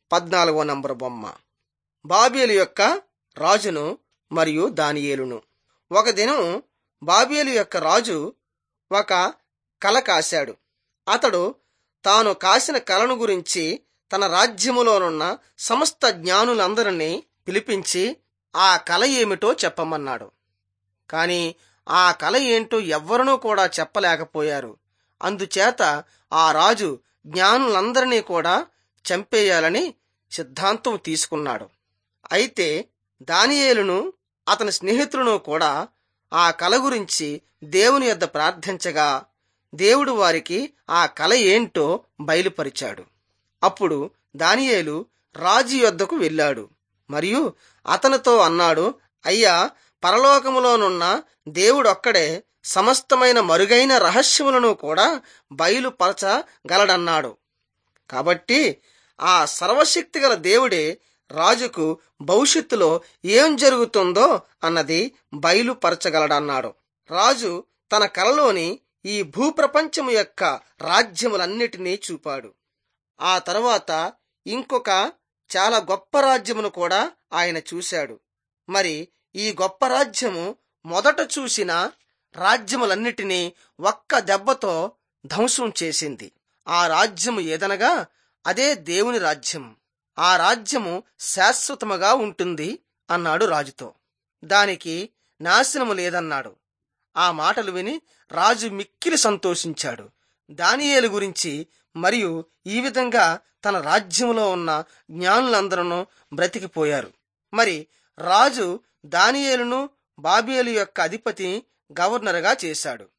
పద్నాలుగో నంబర్ బొమ్మ బాబేలు యొక్క రాజును మరియు దానియేలును ఒక దినం బాబేలు యొక్క రాజు ఒక కల కాశాడు అతడు తాను కాసిన కలను గురించి తన రాజ్యములోనున్న సమస్త జ్ఞానులందరినీ పిలిపించి ఆ కల ఏమిటో చెప్పమన్నాడు కాని ఆ కల ఏంటో ఎవ్వరనూ కూడా చెప్పలేకపోయారు అందుచేత ఆ రాజు జ్ఞానులందరినీ కూడా చంపేయాలని సిద్ధాంతం తీసుకున్నాడు అయితే దానియేలును అతని స్నేహితులను కూడా ఆ కల గురించి దేవుని యొద్ద ప్రార్థించగా దేవుడు వారికి ఆ కల ఏంటో బయలుపరిచాడు అప్పుడు దానియేలు రాజు యొద్దకు వెళ్ళాడు మరియు అతనితో అన్నాడు అయ్యా పరలోకములోనున్న దేవుడొక్కడే సమస్తమైన మరుగైన రహస్యములను కూడా బయలుపరచగలడన్నాడు కాబట్టి ఆ సర్వశక్తిగల దేవుడే రాజుకు భవిష్యత్తులో ఏం జరుగుతుందో అన్నది బయలుపరచగలడన్నాడు రాజు తన కలలోని ఈ భూప్రపంచము యొక్క రాజ్యములన్నిటినీ చూపాడు ఆ తరువాత ఇంకొక చాలా గొప్ప రాజ్యమును కూడా ఆయన చూశాడు మరి ఈ గొప్ప రాజ్యము మొదట చూసిన రాజ్యములన్నిటినీ ఒక్క దెబ్బతో ధ్వంసం చేసింది ఆ రాజ్యము ఏదనగా అదే దేవుని రాజ్యం ఆ రాజ్యము శాశ్వతముగా ఉంటుంది అన్నాడు రాజుతో దానికి నాశనము లేదన్నాడు ఆ మాటలు విని రాజు మిక్కిలి సంతోషించాడు దానియేలు గురించి మరియు ఈ విధంగా తన రాజ్యములో ఉన్న జ్ఞానులందరూ బ్రతికిపోయారు మరి రాజు దానియేలును బాబేలు యొక్క అధిపతి గవర్నర్గా చేశాడు